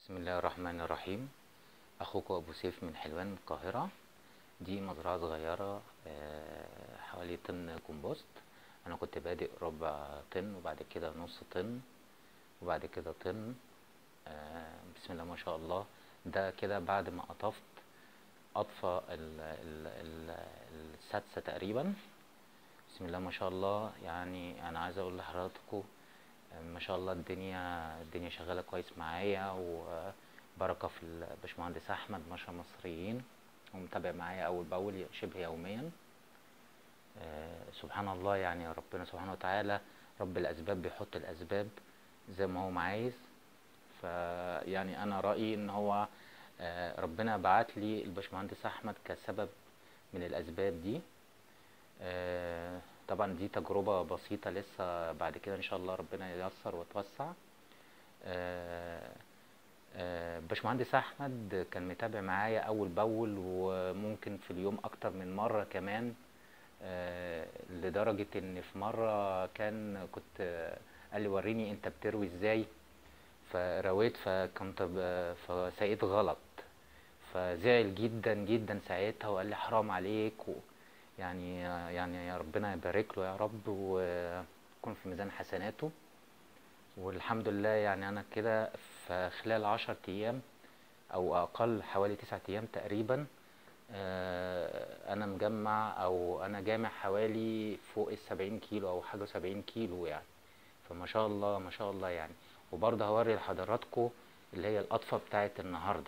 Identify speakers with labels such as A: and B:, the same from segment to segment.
A: بسم الله الرحمن الرحيم اخوكم ابو سيف من حلوان القاهرة دي مزرعة صغيرة آه، حوالي طن كومبوست انا كنت بادئ ربع طن وبعد كده نص طن وبعد كده طن آه، بسم الله ما شاء الله ده كده بعد ما قطفت قطفة ال- ال- ال- السادسة تقريبا بسم الله ما شاء الله يعني انا عايز اقول لحضراتكم ما شاء الله الدنيا الدنيا شغاله كويس معايا وبركه في الباشمهندس احمد مشا مصريين ومتابع معايا اول باول شبه يوميا آه، سبحان الله يعني ربنا سبحانه وتعالى رب الاسباب بيحط الاسباب زي ما هو عايز فيعني انا رايي ان هو آه، ربنا بعت لي الباشمهندس احمد كسبب من الاسباب دي آه، طبعا دي تجربة بسيطة لسه بعد كده ان شاء الله ربنا ييسر وتوسع آه، آه، باشمهندس احمد كان متابع معايا اول باول وممكن في اليوم اكتر من مرة كمان آه، لدرجة ان في مرة كان كنت آه، قال لي وريني انت بتروي ازاي فرويت فكنت ب- فسقيت غلط فزعل جدا جدا ساعتها وقال لي حرام عليك و يعني يعني يا ربنا يبارك له يا رب ويكون في ميزان حسناته والحمد لله يعني انا كده في خلال عشر ايام او اقل حوالي تسعة ايام تقريبا آه، انا مجمع او انا جامع حوالي فوق السبعين كيلو او حاجة وسبعين كيلو يعني فما شاء الله ما شاء الله يعني وبرضه هوري لحضراتكم اللي هي القطفة بتاعت النهارده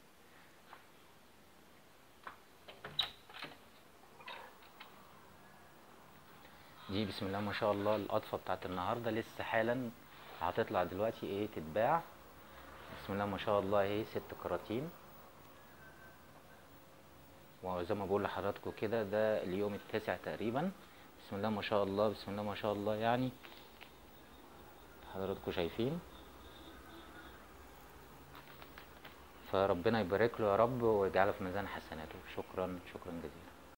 A: دي بسم الله ما شاء الله القطفة بتاعت النهاردة لسه حالا هتطلع دلوقتي ايه تتباع بسم الله ما شاء الله اهي ست كراتين وزي ما بقول لحضراتكم كده ده اليوم التاسع تقريبا بسم الله ما شاء الله بسم الله ما شاء الله يعني حضراتكم شايفين فربنا يبارك له يا رب ويجعله في ميزان حسناته شكرا شكرا جزيلا